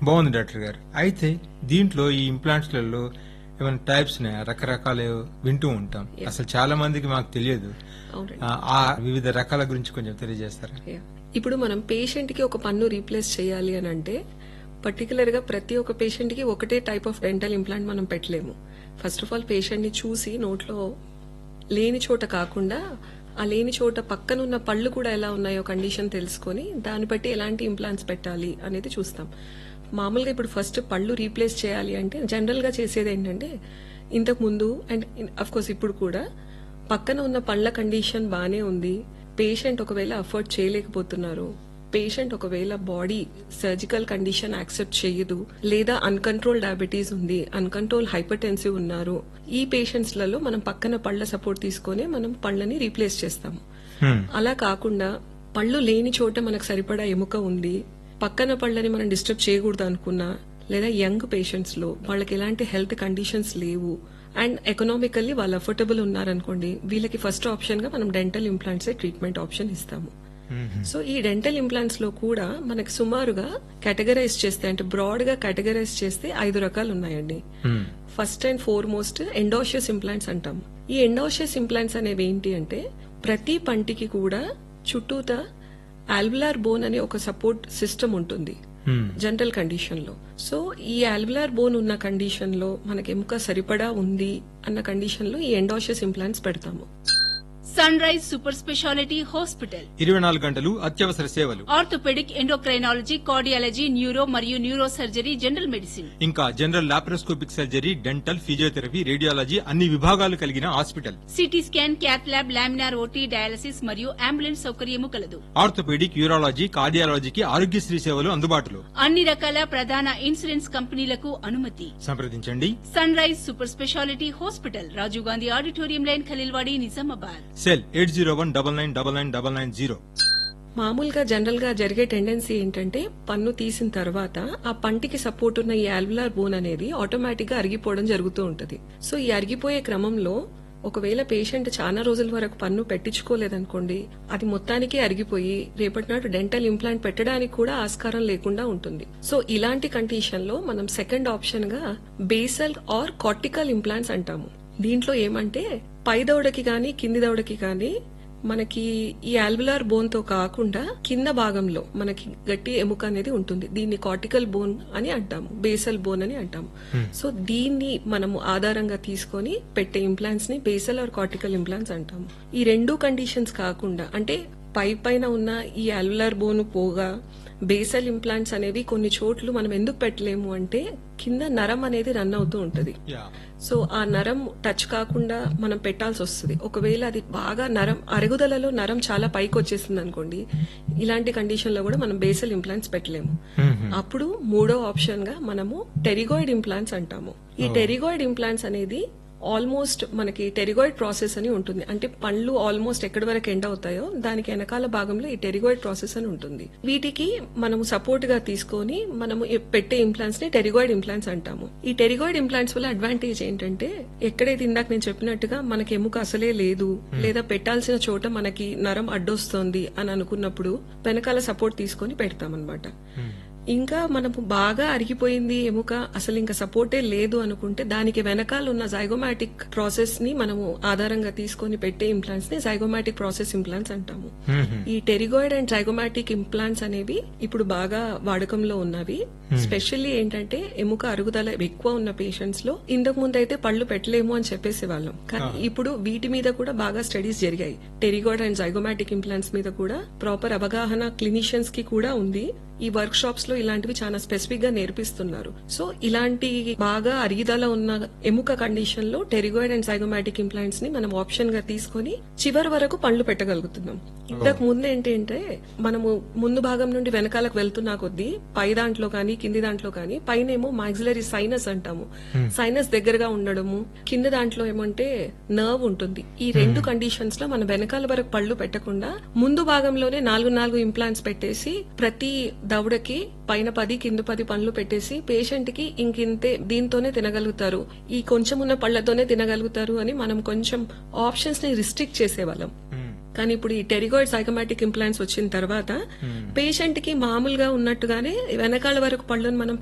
బాగుంది డాక్టర్ గారు అయితే దీంట్లో ఈ ఇంప్లాంట్స్లలో ఏమైనా టైప్స్ ఉన్నాయా రకరకాలు వింటూ ఉంటాం అసలు చాలా మందికి మాకు తెలియదు అవునండి ఆ, ఆ వివిధ రకాల గురించి కొంచెం తెలియజేస్తారా Yeah. ఇప్పుడు మనం పేషెంట్ కి ఒక పన్ను రీప్లేస్ చేయాలి అని అంటే పర్టికులర్ గా ప్రతి ఒక్క పేషెంట్ కి ఒకటే టైప్ ఆఫ్ డెంటల్ ఇంప్లాంట్ మనం పెట్టలేము ఫస్ట్ ఆఫ్ ఆల్ పేషెంట్ ని చూసి నోట్లో లేని చోట కాకుండా ఆ లేని చోట పక్కనున్న పళ్ళు కూడా ఎలా ఉన్నాయో కండిషన్ తెలుసుకొని దాన్ని బట్టి ఎలాంటి ఇంప్లాంట్స్ పెట్టాలి అనేది చూస్తాం మామూలుగా ఇప్పుడు ఫస్ట్ పళ్ళు రీప్లేస్ చేయాలి అంటే జనరల్ గా చేసేది ఏంటంటే ఇంతకు ముందు అండ్ అఫ్ కోర్స్ ఇప్పుడు కూడా పక్కన ఉన్న పళ్ళ కండిషన్ బానే ఉంది పేషెంట్ ఒకవేళ అఫోర్డ్ చేయలేకపోతున్నారు పేషెంట్ ఒకవేళ బాడీ సర్జికల్ కండిషన్ యాక్సెప్ట్ చేయదు లేదా అన్కంట్రోల్ డయాబెటీస్ ఉంది అన్కంట్రోల్ హైపర్టెన్సివ్ ఉన్నారు ఈ పేషెంట్స్ లలో మనం పక్కన పళ్ళ సపోర్ట్ తీసుకొని మనం పళ్ళని రీప్లేస్ చేస్తాము హ్మ్. అలా కాకుండా పళ్ళు లేని చోట మనకు సరిపడా ఎముక ఉంది పక్కన పళ్ళని మనం డిస్టర్బ్ చేయకూడదు అనుకున్నా లేదా యంగ్ పేషెంట్స్ లో వాళ్ళకి ఎలాంటి హెల్త్ కండిషన్స్ లేవు అండ్ ఎకనామికల్లీ వాళ్ళు అఫోర్డబుల్ ఉన్నారనుకోండి వీళ్ళకి ఫస్ట్ ఆప్షన్ గా మనం డెంటల్ ఇంప్లాంట్స్ ట్రీట్మెంట్ ఆప్షన్ ఇస్తాము సో ఈ డెంటల్ ఇంప్లాంట్స్ లో కూడా మనకి సుమారుగా కేటగరైజ్ చేస్తే అంటే బ్రాడ్ గా కేటగరైజ్ చేస్తే ఐదు రకాలు ఉన్నాయండి హ్మ్. First and foremost endosseous implants అంటాం ఈ ఎండోషియస్ ఇంప్లాంట్స్ అనేవి ఏంటి అంటే ప్రతి పంటికి కూడా చుట్టూత ఆల్బులార్ బోన్ అనే ఒక సపోర్ట్ సిస్టమ్ ఉంటుంది హ్మ్. జనరల్ కండిషన్ లో సో ఈ ఆల్బులార్ బోన్ ఉన్న కండిషన్ లో మనకి ఎముక సరిపడా ఉంది అన్న కండిషన్ లో ఈ ఎండోషియస్ ఇంప్లాంట్స్ పెడతాము Sunrise super speciality hospital ఇరవై నాలుగు గంటలు అత్యవసర సేవలు ఆర్థోపెడిక్ ఎండోక్రైనాలజీ కార్డియాలజీ న్యూరో మరియు న్యూరో సర్జరీ జనరల్ మెడిసిన్ ఇంకా general laparoscopic surgery dental physiotherapy radiology అన్ని విభాగాలు కలిగిన hospital CT scan cath lab laminar OT dialysis మరియు అంబులెన్స్ సౌకర్యము కలదు ఆర్థోపెడిక్ యూరాలజీ కార్డియాలజీకి ఆరోగ్యశ్రీ సేవలు అందుబాటులో అన్ని రకాల ప్రధాన ఇన్సూరెన్స్ కంపెనీలకు అనుమతి సంప్రదించండి Sunrise super speciality hospital Rajiv Gandhi auditorium line Khaleelwadi Nizamabad cell eight zero one double nine double nine double nine zero మామూలుగా జనరల్ గా జరిగే టెండెన్సీ ఏంటంటే పన్ను తీసిన తర్వాత ఆ పంటికి సపోర్ట్ ఉన్న ఈ ఆల్బులార్ బోన్ అనేది ఆటోమేటిక్ గా అరిగిపోవడం జరుగుతూ ఉంటది సో ఈ అరిగిపోయే క్రమంలో ఒకవేళ పేషెంట్ చాలా రోజుల వరకు పన్ను పెట్టించుకోలేదనుకోండి అది మొత్తానికి అరిగిపోయి రేపటి నాడు డెంటల్ ఇంప్లాంట్ పెట్టడానికి కూడా ఆస్కారం లేకుండా ఉంటుంది సో ఇలాంటి కండిషన్ లో మనం సెకండ్ ఆప్షన్ గా బేసల్ ఆర్ కార్టికల్ ఇంప్లాంట్స్ అంటాము దీంట్లో ఏమంటే పై దవడకి గాని కింది దవడకి గాని మనకి ఈ ఆల్బులార్ బోన్ తో కాకుండా కింద భాగంలో మనకి గట్టి ఎముక అనేది ఉంటుంది దీన్ని కార్టికల్ బోన్ అని అంటాము బేసల్ బోన్ అని అంటాము సో దీన్ని మనము ఆధారంగా తీసుకొని పెట్టే ఇంప్లాంట్స్ ని బేసల్ ఆర్ కార్టికల్ ఇంప్లాంట్స్ అంటాము ఈ రెండు కండిషన్స్ కాకుండా అంటే పై పైన ఉన్న ఈ ఆల్బులార్ బోన్ పోగా బేసల్ ఇంప్లాంట్స్ అనేవి కొన్ని చోట్ల మనం ఎందుకు పెట్టలేము అంటే కింద నరం అనేది రన్ అవుతూ ఉంటది యా సో ఆ నరం టచ్ కాకుండా మనం పెట్టాల్సి వస్తుంది ఒకవేళ అది బాగా నరం అరుగుదలలో నరం చాలా పైకి వచ్చేసింది అనుకోండి ఇలాంటి కండిషన్ లో కూడా మనం బేసల్ ఇంప్లాంట్స్ పెట్టలేము అప్పుడు మూడో ఆప్షన్ గా మనము టెరిగాయిడ్ ఇంప్లాంట్స్ అంటాము ఈ టెరిగాయిడ్ ఇంప్లాంట్స్ అనేది ఆల్మోస్ట్ మనకి టెరిగాయిడ్ ప్రాసెస్ అని ఉంటుంది అంటే పండ్లు ఆల్మోస్ట్ ఎక్కడి వరకు ఎండ్ అవుతాయో దానికి వెనకాల భాగంలో ఈ టెరిగాయిడ్ ప్రాసెస్ అని ఉంటుంది వీటికి మనము సపోర్ట్ గా తీసుకొని మనము ఈ పెట్టే ఇంప్లాంట్స్ ని టెరిగాయిడ్ ఇంప్లాంట్స్ అంటాము ఈ టెరిగాయిడ్ ఇంప్లాంట్స్ వల్ల అడ్వాంటేజ్ ఏంటంటే ఎక్కడైతే ఇందాక నేను చెప్పినట్టుగా మనకి ఎముక అసలే లేదు లేదా పెట్టాల్సిన చోట మనకి నరం అడ్డొస్తోంది అని అనుకున్నప్పుడు వెనకాల సపోర్ట్ తీసుకొని పెడతామన్నమాట ఇంకా మనము బాగా అరిగిపోయింది ఎముక అసలు ఇంకా సపోర్టే లేదు అనుకుంటే దానికి వెనకాల ఉన్న జైగోమాటిక్ ప్రాసెస్ ని మనము ఆధారంగా తీసుకొని పెట్టే ఇంప్లాంట్స్ ని జైగోమాటిక్ ప్రాసెస్ ఇంప్లాంట్స్ అంటాము ఈ టెరిగాయిడ్ అండ్ జైగోమాటిక్ ఇంప్లాంట్స్ అనేవి ఇప్పుడు బాగా వాడకంలో ఉన్నవి స్పెషల్లీ ఏంటంటే ఎముక అరుగుదల ఎక్కువ ఉన్న పేషెంట్స్ లో ఇంతకు ముందు అయితే పళ్ళు పెట్టలేము అని చెప్పేసే వాళ్ళం కానీ ఇప్పుడు వీటి మీద కూడా బాగా స్టడీస్ జరిగాయి టెరిగాయిడ్ అండ్ జైగోమాటిక్ ఇంప్లాంట్స్ మీద కూడా ప్రాపర్ అవగాహన క్లినిషియన్స్ కి కూడా ఉంది ఈ వర్క్ షాప్స్ లో ఇలాంటివి చాలా స్పెసిఫిక్ గా నేర్పిస్తున్నారు సో ఇలాంటి బాగా అరిగిదల ఉన్న ఎముక కండిషన్ లో టెరిగాయిడ్ అండ్ సైగోమాటిక్ ఇంప్లాంట్స్ ని మనం ఆప్షన్ గా తీసుకొని చివరి వరకు పండ్లు పెట్టగలుగుతున్నాం ఇంతకు ముందు ఏంటంటే మనము ముందు భాగం నుండి వెనకాలకు వెళ్తున్నా కొద్దీ పై దాంట్లో కానీ కింది దాంట్లో కానీ పైన ఏమో మాక్సిలరీ సైనస్ అంటాము సైనస్ దగ్గరగా ఉండడము కింద దాంట్లో ఏమంటే నర్వ్ ఉంటుంది ఈ రెండు కండిషన్స్ లో మన వెనకాల వరకు పళ్ళు పెట్టకుండా ముందు భాగంలోనే నాలుగు నాలుగు ఇంప్లాంట్స్ పెట్టేసి ప్రతి దవడకి పైన పది కింద పది పండ్లు పెట్టేసి పేషెంట్ కి ఇంకింతే దీంతోనే తినగలుగుతారు ఈ కొంచెం ఉన్న పళ్లతోనే తినగలుగుతారు అని మనం కొంచెం ఆప్షన్స్ ని రిస్ట్రిక్ట్ చేసేవాళ్ళం కానీ ఇప్పుడు ఈ టెరిగాయిడ్ సైకమాటిక్ ఇంప్లాంట్స్ వచ్చిన తర్వాత పేషెంట్ కి మామూలుగా ఉన్నట్టుగానే వెనకాల వరకు పళ్ళను మనం